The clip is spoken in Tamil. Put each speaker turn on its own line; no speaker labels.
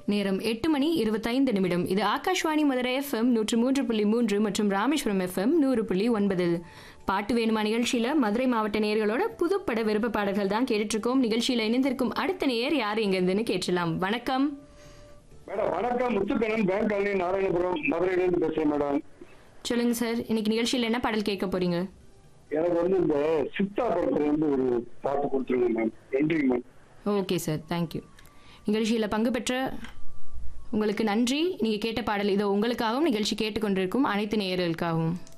நேரம் எட்டு மணி இருபத்தைந்து நிமிடம் இது ஆகாஷ்வாணி மதுரை எஃப்எம் நூற்று மூன்று புள்ளி மூன்று மற்றும் ராமேஸ்வரம் எஃப்எம் நூறு புள்ளி ஒன்பது பாட்டு வேணுமா நிகழ்ச்சியில மதுரை மாவட்ட நேயர்களோட புதுப்பட விருப்ப பாடல்கள் தான் கேட்டுட்டு இருக்கோம் நிகழ்ச்சியில இணைந்திருக்கும் அடுத்த நேயர் யார் எங்க இருந்துன்னு கேட்டலாம் வணக்கம்
மேடம் வணக்கம் முத்துக்கண்ணன் பேங்க் காலனி நாராயணபுரம் மதுரையிலேருந்து பேசுறேன் மேடம்
சொல்லுங்க சார் இன்னைக்கு நிகழ்ச்சியில என்ன பாடல் கேட்க போறீங்க
எனக்கு வந்து இந்த சித்தா படத்துல இருந்து ஒரு பாட்டு கொடுத்துருங்க மேம் நன்றி மேம்
ஓகே சார் தேங்க்யூ நிகழ்ச்சியில் பங்கு பெற்ற உங்களுக்கு நன்றி நீங்கள் கேட்ட பாடல் இதோ உங்களுக்காகவும் நிகழ்ச்சி கேட்டுக்கொண்டிருக்கும் அனைத்து நேயர்களுக்காகவும்